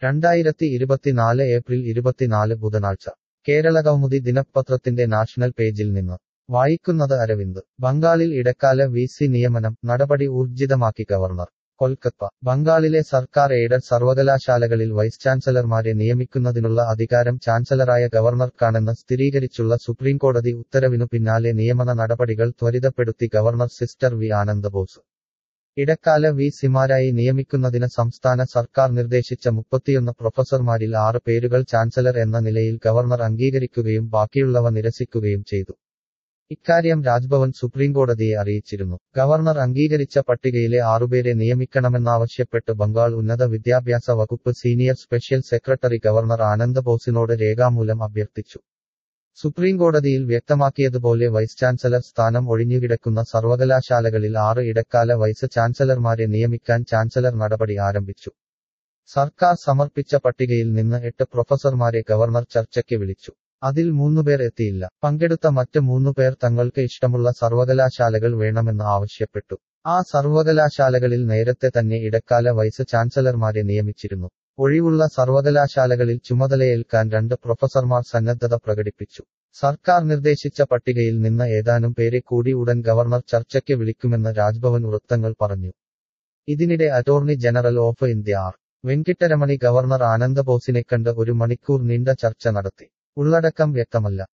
രണ്ടായിരത്തി ഇരുപത്തിനാല് ഏപ്രിൽ ഇരുപത്തിനാല് ബുധനാഴ്ച കേരള കൗമുദി ദിനപത്രത്തിന്റെ നാഷണൽ പേജിൽ നിന്ന് വായിക്കുന്നത് അരവിന്ദ് ബംഗാളിൽ ഇടക്കാല വി സി നിയമനം നടപടി ഊർജിതമാക്കി ഗവർണർ കൊൽക്കത്ത ബംഗാളിലെ സർക്കാർ എയ്ഡഡ് സർവകലാശാലകളിൽ വൈസ് ചാൻസലർമാരെ നിയമിക്കുന്നതിനുള്ള അധികാരം ചാൻസലറായ ഗവർണർക്കാണെന്ന് സ്ഥിരീകരിച്ചുള്ള സുപ്രീംകോടതി ഉത്തരവിനു പിന്നാലെ നിയമന നടപടികൾ ത്വരിതപ്പെടുത്തി ഗവർണർ സിസ്റ്റർ വി ആനന്ദബോസ് ഇടക്കാല വി സിമാരായി നിയമിക്കുന്നതിന് സംസ്ഥാന സർക്കാർ നിർദ്ദേശിച്ച മുപ്പത്തിയൊന്ന് പ്രൊഫസർമാരിൽ ആറ് പേരുകൾ ചാൻസലർ എന്ന നിലയിൽ ഗവർണർ അംഗീകരിക്കുകയും ബാക്കിയുള്ളവ നിരസിക്കുകയും ചെയ്തു ഇക്കാര്യം രാജ്ഭവൻ സുപ്രീംകോടതിയെ അറിയിച്ചിരുന്നു ഗവർണർ അംഗീകരിച്ച പട്ടികയിലെ ആറുപേരെ നിയമിക്കണമെന്നാവശ്യപ്പെട്ട് ബംഗാൾ ഉന്നത വിദ്യാഭ്യാസ വകുപ്പ് senior special secretary governor Anand ബോസിനോട് രേഖാമൂലം അഭ്യർത്ഥിച്ചു സുപ്രീംകോടതിയിൽ വ്യക്തമാക്കിയതുപോലെ വൈസ് ചാൻസലർ സ്ഥാനം ഒഴിഞ്ഞുകിടക്കുന്ന സർവകലാശാലകളിൽ ആറ് ഇടക്കാല വൈസ് ചാൻസലർമാരെ നിയമിക്കാൻ ചാൻസലർ നടപടി ആരംഭിച്ചു സർക്കാർ സമർപ്പിച്ച പട്ടികയിൽ നിന്ന് എട്ട് പ്രൊഫസർമാരെ ഗവർണർ ചർച്ചയ്ക്ക് വിളിച്ചു അതിൽ മൂന്നുപേർ എത്തിയില്ല പങ്കെടുത്ത മറ്റ് മൂന്നുപേർ തങ്ങൾക്ക് ഇഷ്ടമുള്ള സർവകലാശാലകൾ വേണമെന്ന് ആവശ്യപ്പെട്ടു ആ സർവകലാശാലകളിൽ നേരത്തെ തന്നെ ഇടക്കാല വൈസ് ചാൻസലർമാരെ നിയമിച്ചിരുന്നു ഒഴിവുള്ള സർവകലാശാലകളിൽ ചുമതലയേൽക്കാൻ രണ്ട് പ്രൊഫസർമാർ സന്നദ്ധത പ്രകടിപ്പിച്ചു സർക്കാർ നിർദ്ദേശിച്ച പട്ടികയിൽ നിന്ന് ഏതാനും പേരെ കൂടി ഉടൻ ഗവർണർ ചർച്ചയ്ക്ക് വിളിക്കുമെന്ന് രാജ്ഭവൻ വൃത്തങ്ങൾ പറഞ്ഞു ഇതിനിടെ attorney general of India R Venkataramani governor ആനന്ദബോസിനെ കണ്ട് ഒരു മണിക്കൂർ നീണ്ട ചർച്ച നടത്തി ഉള്ളടക്കം വ്യക്തമല്ല